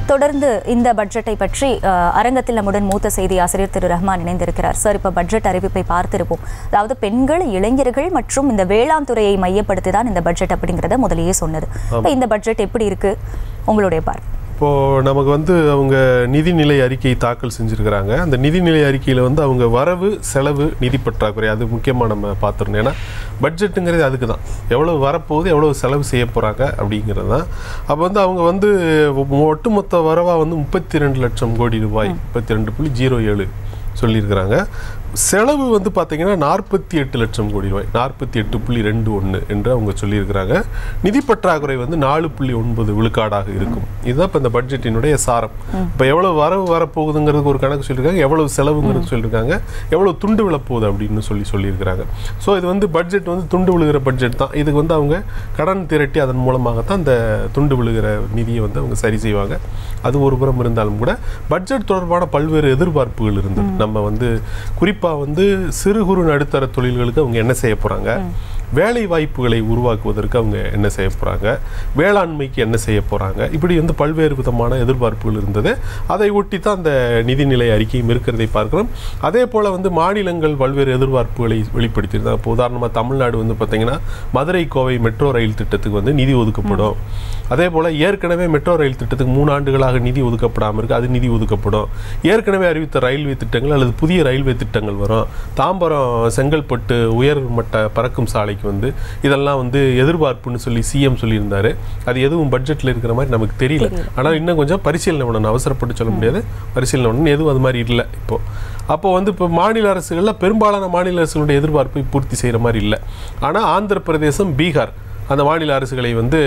தொடர்ந்து இந்த பட்ஜெட்டை பற்றி அஹ், அரங்கத்தில் நம்முடன் மூத்த செய்தி ஆசிரியர் திரு ரஹ்மான் இணைந்திருக்கிறார் சார் இப்போ பட்ஜெட் அறிவிப்பை பார்த்திருப்போம் அதாவது பெண்கள் இளைஞர்கள் மற்றும் இந்த வேளாண் துறையை மையப்படுத்தி தான் இந்த பட்ஜெட் அப்படிங்கிறத முதலியே சொன்னது இப்போ இந்த பட்ஜெட் எப்படி இருக்கு உங்களுடைய பார்வை இப்போது நமக்கு வந்து அவங்க நிதிநிலை அறிக்கை தாக்கல் செஞ்சுருக்கிறாங்க அந்த நிதிநிலை அறிக்கையில் வந்து அவங்க வரவு செலவு நிதி பற்றாக்குறை அது முக்கியமாக நம்ம பார்த்துருந்தோம் ஏன்னா பட்ஜெட்டுங்கிறது அதுக்கு தான் எவ்வளோ வரப்போகுது எவ்வளோ செலவு செய்ய போகிறாங்க அப்படிங்கிறது தான் அப்போ வந்து அவங்க வந்து ஒட்டுமொத்த வரவாக வந்து முப்பத்தி ரெண்டு லட்சம் கோடி ரூபாய் முப்பத்தி ரெண்டு புள்ளி ஜீரோ ஏழு சொல்லியிருக்கிறாங்க செலவு வந்து பார்த்தீங்கன்னா நாற்பத்தி எட்டு லட்சம் கோடி ரூபாய் நாற்பத்தி எட்டு புள்ளி ரெண்டு ஒன்று என்று அவங்க சொல்லியிருக்கிறாங்க நிதி பற்றாக்குறை வந்து நாலு புள்ளி ஒன்பது விழுக்காடாக இருக்கும் இதுதான் இப்போ இந்த பட்ஜெட்டினுடைய சாரம் இப்போ எவ்வளவு வரவு வரப்போகுதுங்கிறதுக்கு ஒரு கணக்கு சொல்லியிருக்காங்க எவ்வளவு செலவுங்கிறது சொல்லியிருக்காங்க எவ்வளவு துண்டு விழப்போகுது அப்படின்னு சொல்லி சொல்லியிருக்கிறாங்க ஸோ இது வந்து பட்ஜெட் வந்து துண்டு விழுகிற பட்ஜெட் தான் இதுக்கு வந்து அவங்க கடன் திரட்டி அதன் மூலமாகத்தான் இந்த துண்டு விழுகிற நிதியை வந்து அவங்க சரி செய்வாங்க அது ஒரு புறம் இருந்தாலும் கூட பட்ஜெட் தொடர்பான பல்வேறு எதிர்பார்ப்புகள் இருந்தது நம்ம வந்து குறிப்பாக வந்து சிறு குறு நடுத்தர தொழில்களுக்கு அவங்க என்ன செய்ய போகிறாங்க வேலை வாய்ப்புகளை உருவாக்குவதற்கு அவங்க என்ன செய்ய போகிறாங்க வேளாண்மைக்கு என்ன செய்ய போகிறாங்க இப்படி வந்து பல்வேறு விதமான எதிர்பார்ப்புகள் இருந்தது அதை ஒட்டி தான் அந்த நிதிநிலை அறிக்கையும் இருக்கிறதை பார்க்கிறோம் அதே போல் வந்து மாநிலங்கள் பல்வேறு எதிர்பார்ப்புகளை வெளிப்படுத்தியிருந்தாங்க இப்போ உதாரணமாக தமிழ்நாடு வந்து பார்த்திங்கன்னா மதுரை கோவை மெட்ரோ ரயில் திட்டத்துக்கு வந்து நிதி ஒதுக்கப்படும் அதே போல் ஏற்கனவே மெட்ரோ ரயில் திட்டத்துக்கு மூணு ஆண்டுகளாக நிதி ஒதுக்கப்படாமல் இருக்குது அது நிதி ஒதுக்கப்படும் ஏற்கனவே அறிவித்த ரயில்வே திட்டங்கள் அல்லது புதிய ரயில்வே திட்டங்கள் வரும் தாம்பரம் செங்கல்பட்டு உயர் மட்ட பறக்கும் சாலைக்கு வந்து இதெல்லாம் வந்து எதிர்பார்ப்புன்னு சொல்லி சிஎம் சொல்லியிருந்தாரு அது எதுவும் பட்ஜெட்டில் இருக்கிற மாதிரி நமக்கு தெரியல ஆனால் இன்னும் கொஞ்சம் பரிசீலனை பண்ணணும் அவசரப்பட்டு சொல்ல முடியாது பரிசீலனை பண்ணணும் எதுவும் அது மாதிரி இல்லை இப்போ அப்போ வந்து இப்போ மாநில அரசுகளில் பெரும்பாலான மாநில அரசுகளுடைய எதிர்பார்ப்பை பூர்த்தி செய்கிற மாதிரி இல்லை ஆனால் ஆந்திர பிரதேசம் பீகார் அந்த மாநில அரசுகளை வந்து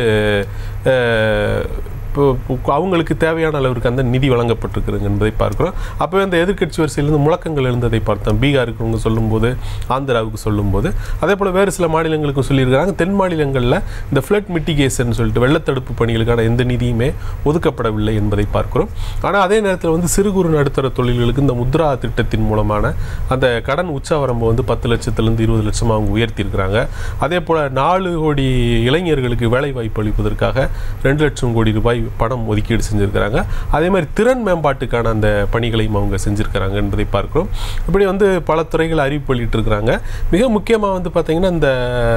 அஹ், இப்போ இப்போ அவங்களுக்கு தேவையான அளவிற்கு அந்த நிதி வழங்கப்பட்டிருக்குதுங்க என்பதை பார்க்கிறோம் அப்போவே அந்த எதிர்க்கட்சி வரிசையிலிருந்து முழக்கங்கள் எழுந்ததை பார்த்தோம் பீகாருக்கு அவங்க சொல்லும்போது ஆந்திராவுக்கு சொல்லும்போது அதே போல் வேறு சில மாநிலங்களுக்கும் சொல்லியிருக்கிறாங்க தென் மாநிலங்களில் இந்த ஃப்ளட் மிட்டிகேஷன் சொல்லிட்டு வெள்ளத்தடுப்பு பணிகளுக்கான எந்த நிதியுமே ஒதுக்கப்படவில்லை என்பதை பார்க்கிறோம் ஆனால் அதே நேரத்தில் வந்து சிறு குறு நடுத்தர தொழில்களுக்கு இந்த முத்ரா திட்டத்தின் மூலமான அந்த கடன் உச்சவரம்பு வந்து பத்து லட்சத்துலேருந்து இருபது லட்சமாக அவங்க உயர்த்தியிருக்கிறாங்க அதே போல் நாலு கோடி இளைஞர்களுக்கு வேலை வாய்ப்பு அளிப்பதற்காக ரெண்டு லட்சம் கோடி ரூபாய் பணம் ஒதுக்கீடு செஞ்சுருக்கிறாங்க அதே மாதிரி திறன் மேம்பாட்டுக்கான அந்த பணிகளையும் அவங்க செஞ்சுருக்கிறாங்க என்பதை பார்க்கிறோம் இப்படி வந்து பல துறைகள் அறிவிப்பு வெளியிட்டிருக்கிறாங்க மிக முக்கியமாக வந்து பார்த்திங்கன்னா இந்த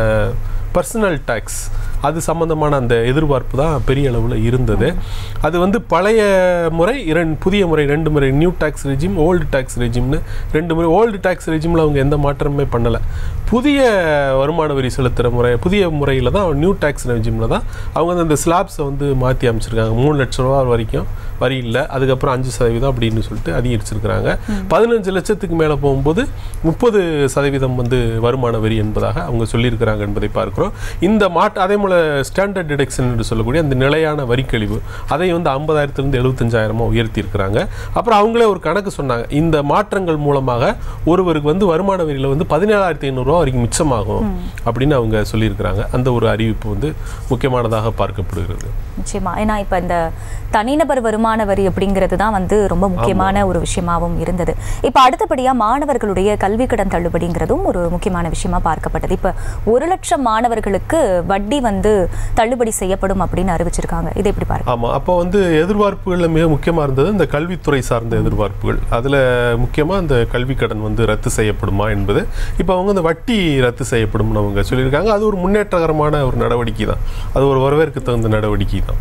பர்சனல் டேக்ஸ் அது சம்பந்தமான அந்த எதிர்பார்ப்பு தான் பெரிய அளவில் இருந்தது அது வந்து பழைய முறை இரண்டு புதிய முறை ரெண்டு முறை new tax regime old tax ரெஜிம்னு ரெண்டு முறை ஓல்டு டேக்ஸ் ரெஜிமில் அவங்க எந்த மாற்றமுமே பண்ணலை புதிய வருமான வரி செலுத்துகிற முறை புதிய முறையில் தான் நியூ டேக்ஸ் ரெஜிமில் தான் அவங்க வந்து அந்த ஸ்லாப்ஸை வந்து மாற்றி அமைச்சிருக்காங்க மூணு லட்ச ரூபா வரைக்கும் வரி இல்லை அதுக்கப்புறம் அஞ்சு சதவீதம் அப்படின்னு சொல்லிட்டு அதிகரிச்சிருக்கிறாங்க பதினஞ்சு லட்சத்துக்கு மேலே போகும்போது முப்பது சதவீதம் வந்து வருமான வரி என்பதாக அவங்க சொல்லியிருக்கிறாங்க என்பதை பார்க்கிறோம் இந்த மாற்ற அதே போல் ஸ்டாண்டர்ட் டிடக்ஷன் என்று சொல்லக்கூடிய அந்த நிலையான வரிக்கழிவு அதை வந்து ஐம்பதாயிரத்துலேருந்து எழுபத்தஞ்சாயிரமாக உயர்த்தியிருக்கிறாங்க அப்புறம் அவங்களே ஒரு கணக்கு சொன்னாங்க இந்த மாற்றங்கள் மூலமாக ஒருவருக்கு வந்து வருமான வரியில் வந்து பதினேழாயிரத்தி ஐநூறுரூவா வரைக்கும் மிச்சமாகும் அப்படின்னு அவங்க சொல்லியிருக்கிறாங்க அந்த ஒரு அறிவிப்பு வந்து முக்கியமானதாக பார்க்கப்படுகிறது நிச்சயமா ஏன்னா இப்போ இந்த தனிநபர் வருமான வரி அப்படிங்கிறது தான் வந்து ரொம்ப முக்கியமான ஒரு விஷயமாவும் இருந்தது இப்போ அடுத்தபடியா மாணவர்களுடைய கல்வி கடன் தள்ளுபடிங்கிறதும் ஒரு முக்கியமான விஷயமா பார்க்கப்பட்டது இப்போ ஒரு லட்சம் மாணவர்களுக்கு வட்டி வந்து தள்ளுபடி செய்யப்படும் அப்படின்னு அறிவிச்சிருக்காங்க இதை எப்படி பார்க்க ஆமாம் அப்போ வந்து எதிர்பார்ப்புகளில் மிக முக்கியமாக இருந்தது இந்த கல்வித்துறை சார்ந்த எதிர்பார்ப்புகள் அதில் முக்கியமாக இந்த கல்வி கடன் வந்து ரத்து செய்யப்படுமா என்பது இப்போ அவங்க இந்த வட்டி ரத்து செய்யப்படும்னு அவங்க சொல்லியிருக்காங்க அது ஒரு முன்னேற்றகரமான ஒரு நடவடிக்கை தான் அது ஒரு வரவேற்க தகுந்த நடவடிக்கை தான்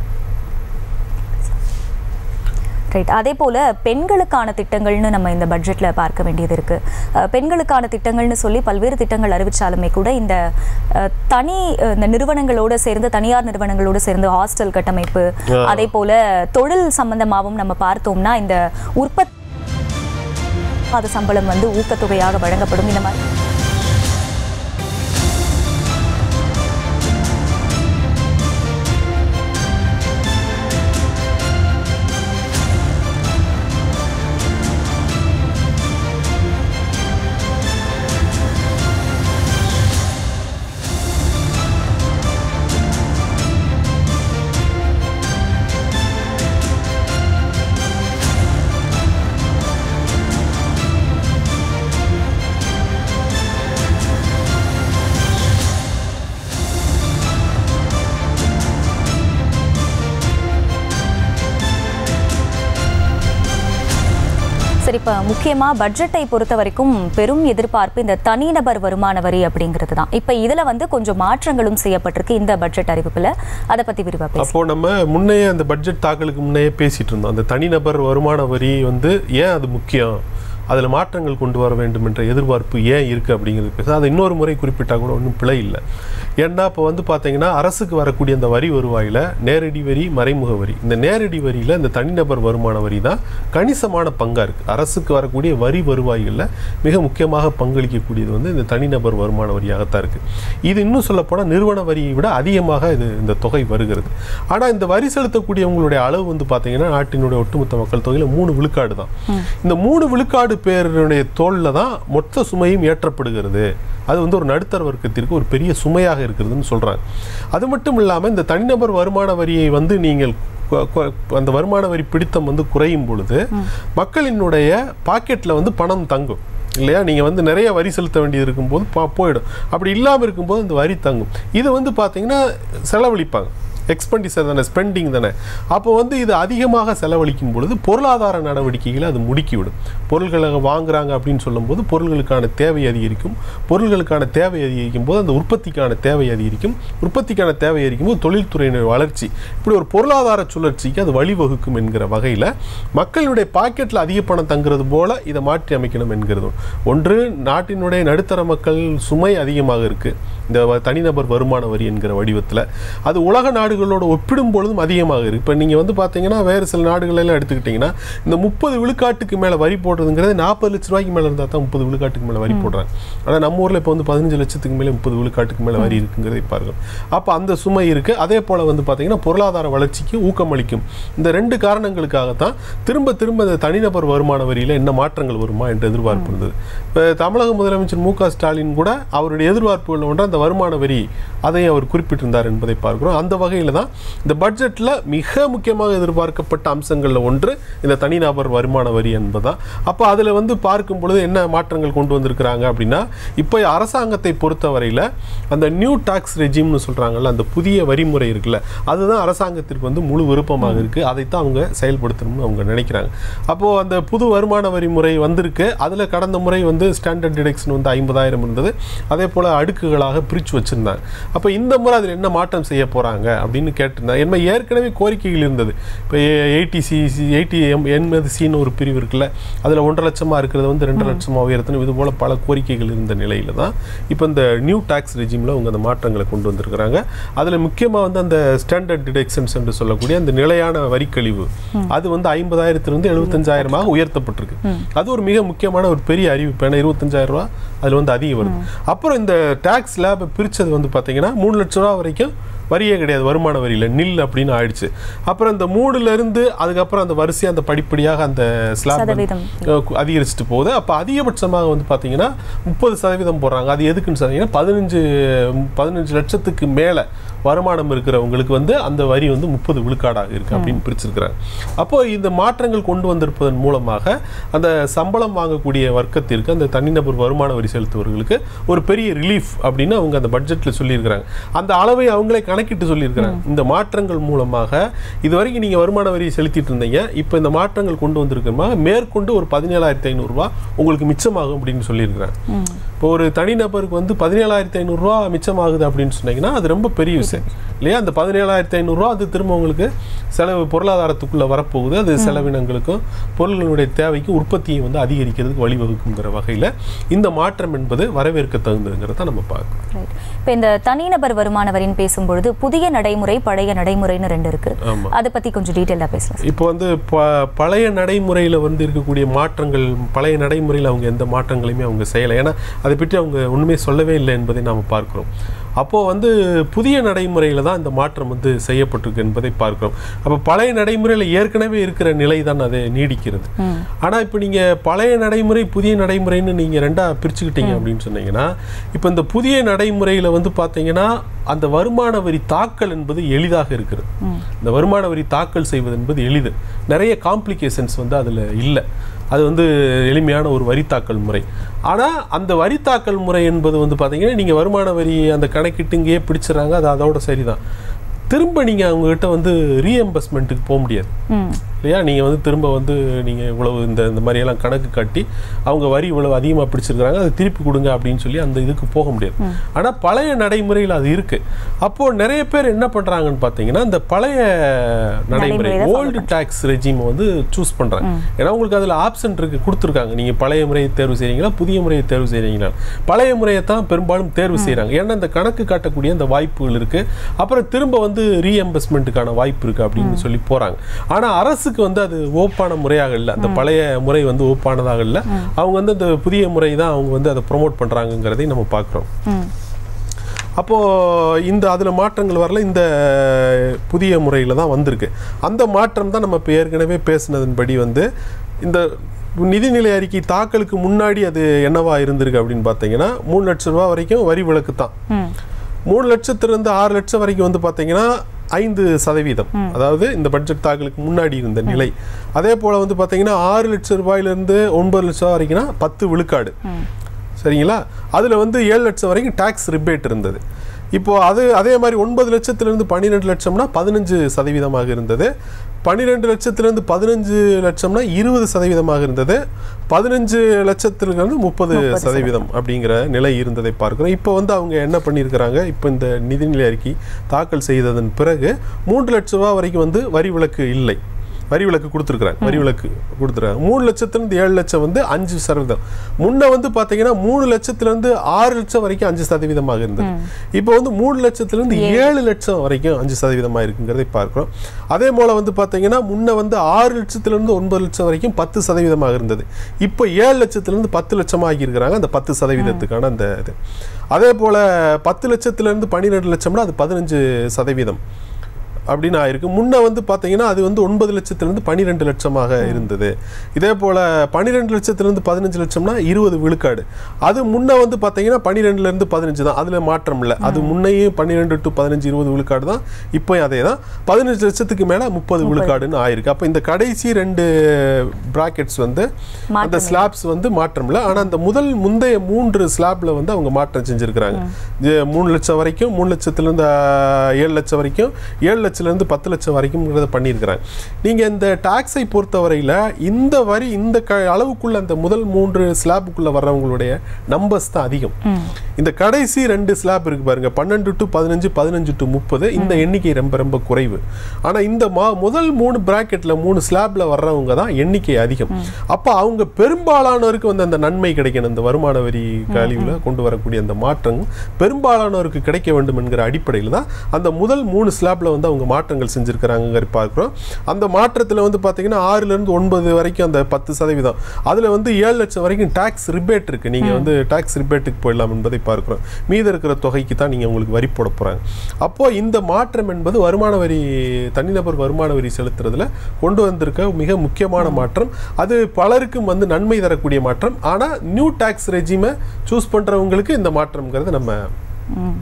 ரைட் அதே போல பெண்களுக்கான திட்டங்கள்னு நம்ம இந்த பட்ஜெட்ல பார்க்க வேண்டியது இருக்கு அஹ், பெண்களுக்கான திட்டங்கள்னு சொல்லி பல்வேறு திட்டங்கள் அறிவிச்சாலுமே கூட இந்த அஹ், தனி அஹ், இந்த நிறுவனங்களோட சேர்ந்து தனியார் நிறுவனங்களோட சேர்ந்து ஹாஸ்டல் கட்டமைப்பு அதே போல தொழில் சம்பந்தமாகவும் நம்ம பார்த்தோம்னா இந்த உற்பத்தி மாத சம்பளம் வந்து ஊக்கத்தொகையாக வழங்கப்படும் இந்த மாதிரி சரி இப்போ முக்கியமாக பட்ஜெட்டை பொறுத்த வரைக்கும் பெரும் எதிர்பார்ப்பு இந்த தனிநபர் வருமான வரி அப்படிங்கிறது தான் இப்போ இதில் வந்து கொஞ்சம் மாற்றங்களும் செய்யப்பட்டிருக்கு இந்த பட்ஜெட் அறிவிப்பில் அதை பற்றி விரிவாக பேச அப்போ நம்ம முன்னையே அந்த பட்ஜெட் தாக்கலுக்கு முன்னையே பேசிட்டு இருந்தோம் அந்த தனிநபர் வருமான வரி வந்து ஏன் அது முக்கியம் அதில் மாற்றங்கள் கொண்டு வர வேண்டும் என்ற எதிர்பார்ப்பு ஏன் இருக்குது அப்படிங்கிறது பேச அதை இன்னொரு முறை குறிப்பிட்டா கூட ஒன்றும் பிழை இல்லை ஏன்னா இப்போ வந்து பார்த்தீங்கன்னா அரசுக்கு வரக்கூடிய அந்த வரி வருவாயில் நேரடி வரி மறைமுக வரி இந்த நேரடி வரியில் இந்த தனிநபர் வருமான வரி தான் கணிசமான பங்காக இருக்குது அரசுக்கு வரக்கூடிய வரி வருவாய்களில் மிக முக்கியமாக பங்களிக்கக்கூடியது வந்து இந்த தனிநபர் வருமான வரியாகத்தான் இருக்குது இது இன்னும் சொல்லப்போனால் நிறுவன வரியை விட அதிகமாக இது இந்த தொகை வருகிறது ஆனால் இந்த வரி செலுத்தக்கூடியவங்களுடைய அளவு வந்து பார்த்தீங்கன்னா நாட்டினுடைய ஒட்டுமொத்த மக்கள் தொகையில் மூணு விழுக்காடு தான் இந்த மூணு விழுக்காடு பேருடைய தோளில் தான் மொத்த சுமையும் ஏற்றப்படுகிறது அது வந்து ஒரு நடுத்தர வர்க்கத்திற்கு ஒரு பெரிய சுமையாக இருக்கிறதுன்னு சொல்கிறாங்க அது மட்டும் இல்லாமல் இந்த தனிநபர் வருமான வரியை வந்து நீங்கள் கொ- கொ- அந்த வருமான வரி பிடித்தம் வந்து குறையும் பொழுது மக்களினுடைய பாக்கெட்டில் வந்து பணம் தங்கும் இல்லையா நீங்கள் வந்து நிறைய வரி செலுத்த வேண்டியது இருக்கும்போது பா போயிடும் அப்படி இல்லாமல் இருக்கும்போது இந்த வரி தங்கும் இது வந்து பார்த்தீங்கன்னா செலவழிப்பாங்க எக்ஸ்பெண்டிச்சர் தானே ஸ்பெண்டிங் தானே அப்போ வந்து இது அதிகமாக செலவழிக்கும் பொழுது பொருளாதார நடவடிக்கைகளை அது முடுக்கிவிடும் பொருள்களை வாங்குறாங்க அப்படின்னு சொல்லும்போது பொருள்களுக்கான தேவை அதிகரிக்கும் பொருள்களுக்கான தேவை அதிகரிக்கும் போது அந்த உற்பத்திக்கான தேவை அதிகரிக்கும் உற்பத்திக்கான தேவை அதிகரிக்கும் போது தொழில்துறையினர் வளர்ச்சி இப்படி ஒரு பொருளாதார சுழற்சிக்கு அது வழிவகுக்கும் என்கிற வகையில் மக்களுடைய பாக்கெட்டில் அதிக பணம் தங்குறது போல இதை மாற்றி அமைக்கணும் என்கிறது ஒன்று நாட்டினுடைய நடுத்தர மக்கள் சுமை அதிகமாக இருக்குது இந்த வ- தனிநபர் வருமான வரி என்கிற வடிவத்தில் அது உலக நாடுகளோட ஒப்பிடும் பொழுதும் அதிகமாக இருக்குது இப்போ நீங்கள் வந்து பார்த்தீங்கன்னா வேறு சில நாடுகளெல்லாம் எடுத்துக்கிட்டிங்கன்னா இந்த முப்பது விழுக்காட்டுக்கு மேலே வரி போடுறதுங்கிறது நாற்பது லட்ச ரூபாய்க்கு மேலே இருந்தால் தான் முப்பது விழுக்காட்டுக்கு மேலே வரி போடுறாங்க ஆனால் நம்ம ஊரில் இப்போ வந்து பதினஞ்சு லட்சத்துக்கு மேலே முப்பது விழுக்காட்டுக்கு மேலே வரி இருக்குங்கிறதை பாருங்கள் அப்போ அந்த சுமை இருக்குது அதே போல் வந்து பார்த்தீங்கன்னா பொருளாதார வளர்ச்சிக்கு ஊக்கமளிக்கும் இந்த ரெண்டு காரணங்களுக்காகத்தான் திரும்ப திரும்ப இந்த தனிநபர் வருமான வரியில் என்ன மாற்றங்கள் வருமா என்ற எதிர்பார்ப்பு இருந்தது இப்போ தமிழக முதலமைச்சர் மு க ஸ்டாலின் கூட அவருடைய எதிர்பார்ப்புகள் ஒன்று அந்த வருமான வரி அதையும் அவர் குறிப்பிட்டிருந்தார் என்பதை பார்க்கிறோம் அந்த வகையில் தான் இந்த பட்ஜெட்டில் மிக முக்கியமாக எதிர்பார்க்கப்பட்ட அம்சங்களில் ஒன்று இந்த தனிநபர் வருமான வரி என்பதுதான் அப்போ அதில் வந்து பார்க்கும் பொழுது என்ன மாற்றங்கள் கொண்டு வந்திருக்கிறாங்க அப்படின்னா இப்போ அரசாங்கத்தை பொறுத்தவரையில் அந்த நியூ டாக்ஸ் ரெஜிம்னு சொல்கிறாங்கல்ல அந்த புதிய வரிமுறை இருக்குல்ல அதுதான் அரசாங்கத்திற்கு வந்து முழு விருப்பமாக இருக்குது அதைத்தான் அவங்க செயல்படுத்தணும்னு அவங்க நினைக்கிறாங்க அப்போது அந்த புது வருமான வரி முறை வந்திருக்கு அதில் கடந்த முறை வந்து ஸ்டாண்டர்ட் டிடக்ஷன் வந்து ஐம்பதாயிரம் இருந்தது அதே போல் அடுக்குகளாக பிரித்து வச்சுருந்தாங்க அப்போ இந்த முறை அதில் என்ன மாற்றம் செய்ய போகிறாங்க அப்படின்னு கேட்டிருந்தாங்க என்ன ஏற்கனவே கோரிக்கைகள் இருந்தது இப்போ எயிட்டி சி எயிட்டி எம் எண்பது சின்னு ஒரு பிரிவு இருக்குல்ல அதில் ஒன்றரை லட்சமாக இருக்கிறது வந்து ரெண்டு லட்சமாக உயர்த்தணும் இது போல் பல கோரிக்கைகள் இருந்த நிலையில் தான் இப்போ இந்த நியூ டாக்ஸ் ரெஜிமில் அவங்க அந்த மாற்றங்களை கொண்டு வந்திருக்கிறாங்க அதில் முக்கியமாக வந்து அந்த ஸ்டாண்டர்ட் டிடக்ஷன்ஸ் என்று சொல்லக்கூடிய அந்த நிலையான வரிக்கழிவு அது வந்து ஐம்பதாயிரத்திலிருந்து எழுபத்தஞ்சாயிரமாக உயர்த்தப்பட்டிருக்கு அது ஒரு மிக முக்கியமான ஒரு பெரிய அறிவிப்பு ஏன்னா இருபத்தஞ்சாயிரம் ரூபா அதில் வந்து அதிகம் வருது அப்புறம் இந்த டாக்ஸ் லேபை பிரித்தது வந்து பார்த்தீங்கன்னா மூணு லட்ச ரூபா வரைக்கும் வரியே கிடையாது வருமான வரியில் நில் அப்படின்னு ஆயிடுச்சு அப்புறம் இந்த மூணுல இருந்து அதுக்கப்புறம் அந்த வரிசை அந்த படிப்படியாக அந்த ஸ்லாப் சதவீதம். அதிகரிச்சுட்டு போகுது அப்போ அதிகபட்சமாக வந்து பார்த்தீங்கன்னா முப்பது சதவீதம் போடுறாங்க அது எதுக்குன்னு சொன்னீங்கன்னா பதினஞ்சு பதினஞ்சு லட்சத்துக்கு மேலே வருமானம் இருக்கிறவங்களுக்கு வந்து அந்த வரி வந்து முப்பது விழுக்காடாக இருக்கு அப்படின்னு பிரிச்சிருக்கிறாங்க அப்போ இந்த மாற்றங்கள் கொண்டு வந்திருப்பதன் மூலமாக அந்த சம்பளம் வாங்கக்கூடிய வர்க்கத்திற்கு அந்த தனிநபர் வருமான வரி செலுத்துவர்களுக்கு ஒரு பெரிய ரிலீஃப் அப்படின்னு அவங்க அந்த பட்ஜெட்டில் சொல்லியிருக்கிறாங்க அந்த அளவை அவங்களே கணக்கிட்டு சொல்லியிருக்கிறாங்க இந்த மாற்றங்கள் மூலமாக இது வரைக்கும் நீங்கள் வருமான வரி செலுத்திட்டு இருந்தீங்க இப்போ இந்த மாற்றங்கள் கொண்டு வந்திருக்கிறமா மேற்கொண்டு ஒரு பதினேழாயிரத்தி ஐநூறுரூவா உங்களுக்கு மிச்சமாகும் அப்படின்னு சொல்லியிருக்கிறாங்க இப்போ ஒரு தனிநபருக்கு வந்து பதினேழாயிரத்தி ஐநூறுரூவா மிச்சமாகுது அப்படின்னு சொன்னீங்கன்னா அது ரொம்ப பெரிய விஷயம் இல்லையா அந்த பதினேழாயிரத்தி ஐநூறுரூவா அது திரும்ப உங்களுக்கு செலவு பொருளாதாரத்துக்குள்ளே வரப்போகுது அது செலவினங்களுக்கும் பொருள்களுடைய தேவைக்கும் உற்பத்தியை வந்து அதிகரிக்கிறதுக்கு வழிவகுக்குங்கிற வகையில் இந்த மாற்றம் என்பது வரவேற்க தகுந்ததுங்கிறத நம்ம பார்க்கணும் ரைட் இப்போ இந்த தனிநபர் வருமான வரின்னு பேசும்பொழுது புதிய நடைமுறை பழைய நடைமுறைன்னு ரெண்டு இருக்கு ஆமா. அதை பத்தி கொஞ்சம் டீட்டெயிலாக பேசலாம் இப்போ வந்து ப- பழைய நடைமுறையில் வந்து இருக்கக்கூடிய மாற்றங்கள் பழைய நடைமுறையில் அவங்க எந்த மாற்றங்களையுமே அவங்க செய்யலை ஏன்னா அதை பற்றி அவங்க ஒன்றுமே சொல்லவே இல்லை என்பதை நாம் பார்க்கிறோம் அப்போது வந்து புதிய நடைமுறையில் தான் இந்த மாற்றம் வந்து செய்யப்பட்டிருக்கு என்பதை பார்க்கிறோம் அப்போ பழைய நடைமுறையில் ஏற்கனவே இருக்கிற நிலை தான் அது நீடிக்கிறது ஆனால் இப்போ நீங்கள் பழைய நடைமுறை புதிய நடைமுறைன்னு நீங்கள் ரெண்டாக பிரிச்சுக்கிட்டீங்க அப்படின்னு சொன்னீங்கன்னா இப்போ இந்த புதிய நடைமுறையில் வந்து பார்த்தீங்கன்னா அந்த வருமான வரி தாக்கல் என்பது எளிதாக இருக்கிறது இந்த வருமான வரி தாக்கல் செய்வது என்பது எளிது நிறைய காம்ப்ளிகேஷன்ஸ் வந்து அதில் இல்லை அது வந்து எளிமையான ஒரு வரி தாக்கல் முறை ஆனால் அந்த வரி தாக்கல் முறை என்பது வந்து பார்த்தீங்கன்னா நீங்கள் வருமான வரி அந்த கணக்கிட்டு இங்கேயே பிடிச்சிடறாங்க அது அதோட சரிதான் திரும்ப நீங்கள் அவங்ககிட்ட வந்து ரீஎம்பர்ஸ்மெண்ட்டுக்கு போக முடியாது ம் இல்லையா நீங்கள் வந்து திரும்ப வந்து நீங்கள் இவ்வளவு இந்த இந்த மாதிரியெல்லாம் கணக்கு காட்டி அவங்க வரி இவ்வளவு அதிகமாக பிடிச்சிருக்கிறாங்க அதை திருப்பி கொடுங்க அப்படின்னு சொல்லி அந்த இதுக்கு போக முடியாது ஆனால் பழைய நடைமுறையில் அது இருக்குது அப்போது நிறைய பேர் என்ன பண்ணுறாங்கன்னு பார்த்தீங்கன்னா இந்த பழைய நடைமுறை நடைமுறையை தான் ஓல்டு டேக்ஸ் ரெஜிமை வந்து சூஸ் பண்ணுறாங்க ஏன்னா உங்களுக்கு அதில் ஆப்ஷன் இருக்கு கொடுத்துருக்காங்க நீங்கள் பழைய முறையை தேர்வு செய்கிறீங்களா புதிய முறையை தேர்வு செய்கிறீங்களா பழைய முறையை தான் பெரும்பாலும் தேர்வு செய்கிறாங்க ஏன்னா இந்த கணக்கு காட்டக்கூடிய அந்த வாய்ப்புகள் இருக்குது அப்புறம் திரும்ப வந்து ரீஎம்பர்ஸ்மெண்ட்டுக்கான வாய்ப்பு இருக்குது அப்படின்னு சொல்லி போகிறாங்க ஆனால் அரசுக்கு வந்து அது ஓப்பான முறையாக இல்லை அந்த பழைய முறை வந்து ஓப்பானதாக இல்லை அவங்க வந்து அந்த புதிய முறை தான் அவங்க வந்து அதை ப்ரொமோட் பண்ணுறாங்கங்கிறதையும் நம்ம பார்க்குறோம் ம் அப்போது இந்த அதில் மாற்றங்கள் வரல இந்த புதிய முறையில் தான் வந்திருக்கு அந்த மாற்றம் தான் நம்ம இப்போ ஏற்கனவே பேசினதன்படி வந்து இந்த நிதிநிலை அறிக்கை தாக்கலுக்கு முன்னாடி அது என்னவா இருந்திருக்கு அப்படின்னு பார்த்தீங்கன்னா மூணு லட்ச ரூபா வரைக்கும் வரி விலக்கு தான் ம் மூணு லட்சத்திலிருந்து ஆறு லட்சம் வரைக்கும் வந்து பார்த்தீங்கன்னா ஐந்து சதவீதம் அதாவது இந்த பட்ஜெட் தாக்கலுக்கு முன்னாடி இருந்த நிலை அதே போல் வந்து பார்த்தீங்கன்னா ஆறு லட்சம் ரூபாயிலிருந்து ஒன்பது லட்சம் ரூபா வரைக்கும்னா பத்து விழுக்காடு சரிங்களா அதில் வந்து ஏழு லட்சம் வரைக்கும் டேக்ஸ் ரிபேட் இருந்தது இப்போ அது அதே மாதிரி ஒன்பது லட்சத்திலிருந்து பன்னிரெண்டு லட்சம்னா பதினஞ்சு சதவீதமாக இருந்தது பன்னிரெண்டு லட்சத்திலிருந்து பதினஞ்சு லட்சம்னா இருபது சதவீதமாக இருந்தது பதினஞ்சு லட்சத்திலிருந்து முப்பது சதவீதம் அப்படிங்கிற நிலை இருந்ததை பார்க்கிறோம் இப்போ வந்து அவங்க என்ன பண்ணியிருக்கிறாங்க இப்போ இந்த நிதிநிலை அறிக்கை தாக்கல் செய்ததன் பிறகு மூன்று லட்ச ரூபா வரைக்கும் வந்து வரி விலக்கு இல்லை வரி விலக்கு கொடுத்துருக்குறாங்க வரி விலக்கு கொடுத்துருக்காங்க மூணு லட்சத்துலேருந்து ஏழு லட்சம் வந்து அஞ்சு சதவீதம் முன்ன வந்து பார்த்தீங்கன்னா மூணு லட்சத்துலேருந்து ஆறு லட்சம் வரைக்கும் அஞ்சு சதவீதமாக இருந்தது இப்போ வந்து மூணு லட்சத்துலேருந்து ஏழு லட்சம் வரைக்கும் அஞ்சு சதவீதமாக இருக்குங்கிறதை பார்க்குறோம் அதே போல் வந்து பார்த்தீங்கன்னா முன்ன வந்து ஆறு லட்சத்துலேருந்து ஒன்பது லட்சம் வரைக்கும் பத்து சதவீதமாக இருந்தது இப்போ ஏழு லட்சத்துலேருந்து பத்து லட்சமாக ஆகியிருக்கிறாங்க அந்த பத்து சதவீதத்துக்கான அந்த இது அதே போல் பத்து லட்சத்துலேருந்து பன்னிரெண்டு லட்சம்னா அது பதினஞ்சு சதவீதம் அப்படின்னு ஆயிருக்கு முன்ன வந்து பார்த்தீங்கன்னா அது வந்து ஒன்பது லட்சத்திலிருந்து பன்னிரெண்டு லட்சமாக இருந்தது இதே போல் பன்னிரெண்டு லட்சத்திலிருந்து பதினஞ்சு லட்சம்னா இருபது விழுக்காடு அது முன்ன வந்து பார்த்தீங்கன்னா பன்னிரெண்டுலேருந்து பதினஞ்சு தான் அதில் மாற்றம் இல்லை அது முன்னையும் பன்னிரெண்டு டு பதினஞ்சு இருபது விழுக்காடு தான் இப்போயும் அதே தான் பதினஞ்சு லட்சத்துக்கு மேலே முப்பது விழுக்காடுன்னு ஆயிருக்கு அப்போ இந்த கடைசி ரெண்டு பிராக்கெட்ஸ் வந்து அந்த மாற்றம் ஸ்லாப்ஸ் வந்து மாற்றம் இல்லை ஆனால் அந்த முதல் முந்தைய மூன்று ஸ்லாப்ல வந்து அவங்க மாற்றம் செஞ்சுருக்கிறாங்க இது மூணு லட்சம் வரைக்கும் மூணு லட்சத்துலேருந்து ஏழு லட்சம் வரைக்கும் ஏழு லட்சத்துலேருந்து பத்து லட்சம் வரைக்கும்ங்கிறத பண்ணியிருக்கிறாங்க நீங்கள் இந்த டாக்ஸை பொறுத்தவரையில் இந்த வரி இந்த க அளவுக்குள்ள அந்த முதல் மூன்று ஸ்லாப்புக்குள்ளே வர்றவங்களுடைய நம்பர்ஸ் தான் அதிகம் இந்த கடைசி ரெண்டு ஸ்லாப் இருக்கு பாருங்க பன்னெண்டு டு பதினஞ்சு பதினஞ்சு டு முப்பது இந்த எண்ணிக்கை ரொம்ப ரொம்ப குறைவு ஆனால் இந்த மா முதல் மூணு பிராக்கெட்டில் மூணு ஸ்லாப்ல வர்றவங்க தான் எண்ணிக்கை அதிகம் அப்போ அவங்க பெரும்பாலானோருக்கு வந்து அந்த நன்மை கிடைக்கணும் இந்த வருமான வரி கழிவில் கொண்டு வரக்கூடிய அந்த மாற்றம் பெரும்பாலானோருக்கு கிடைக்க வேண்டும் என்கிற அடிப்படையில் தான் அந்த முதல் மூணு ஸ்லாப்ல வந்து அவங்க மாற்றங்கள் செஞ்சிருக்கிறாங்க பார்க்குறோம் அந்த மாற்றத்தில் வந்து பார்த்தீங்கன்னா ஆறுலேருந்து ஒன்பது வரைக்கும் அந்த பத்து சதவீதம் அதில் வந்து ஏழு லட்சம் வரைக்கும் டாக்ஸ் ரிபேட் இருக்கு நீங்கள் வந்து டாக்ஸ் ரிபேட்டுக்கு போயிடலாம் என்பதை பார்க்குறோம் மீத இருக்கிற தொகைக்கு தான் நீங்கள் உங்களுக்கு வரி போட போகிறாங்க அப்போ இந்த மாற்றம் என்பது வருமான வரி தனிநபர் வருமான வரி செலுத்துறதுல கொண்டு வந்திருக்க மிக முக்கியமான மாற்றம் அது பலருக்கும் வந்து நன்மை தரக்கூடிய மாற்றம் ஆனால் நியூ டாக்ஸ் ரெஜிமை சூஸ் பண்ணுறவங்களுக்கு இந்த மாற்றம்ங்கிறது நம்ம ம்.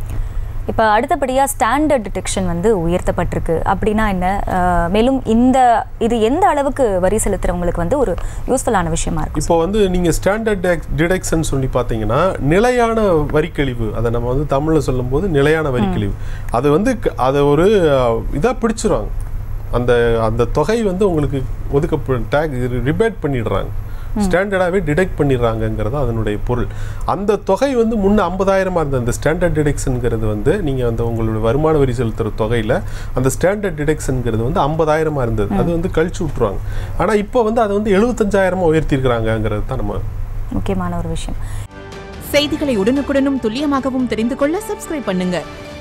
இப்போ அடுத்தபடியாக ஸ்டாண்டர்ட் டிடெக்ஷன் வந்து உயர்த்தப்பட்டிருக்கு அப்படின்னா என்ன அஹ், மேலும் இந்த இது எந்த அளவுக்கு வரி செலுத்துறவங்களுக்கு வந்து ஒரு யூஸ்ஃபுல்லான விஷயமா இருக்கும் இப்போ வந்து நீங்கள் ஸ்டாண்டர்ட் டிடெக்ஷன் சொல்லி பார்த்தீங்கன்னா நிலையான வரிக்கழிவு அதை நம்ம வந்து தமிழில் சொல்லும்போது நிலையான வரிக்கழிவு அது வந்து க- அதை ஒரு இதாக பிடிச்சிருவாங்க அந்த அந்த தொகை வந்து உங்களுக்கு ஒதுக்க டேக் ரிபேட் பண்ணிடுறாங்க ஸ்டாண்டர்டாகவே டிடெக்ட் பண்ணிடுறாங்கங்கிறது அதனுடைய பொருள் அந்த தொகை வந்து முன்ன ஐம்பதாயிரமா இருந்த அந்த ஸ்டாண்டர்ட் டிடெக்ஷனுங்கிறது வந்து நீங்கள் அந்த உங்களுடைய வருமான வரி செலுத்துகிற தொகையில் அந்த ஸ்டாண்டர்ட் டிடெக்ஷனுங்கிறது வந்து ஐம்பதாயிரமா இருந்தது அது வந்து கழிச்சு விட்ருவாங்க ஆனால் இப்போ வந்து அதை வந்து எழுபத்தஞ்சாயிரமா உயர்த்தியிருக்கிறாங்கங்கிறது தான் நம்ம முக்கியமான ஒரு விஷயம் செய்திகளை உடனுக்குடனும் துல்லியமாகவும் தெரிந்து கொள்ள சப்ஸ்கிரைப் பண்ணுங்க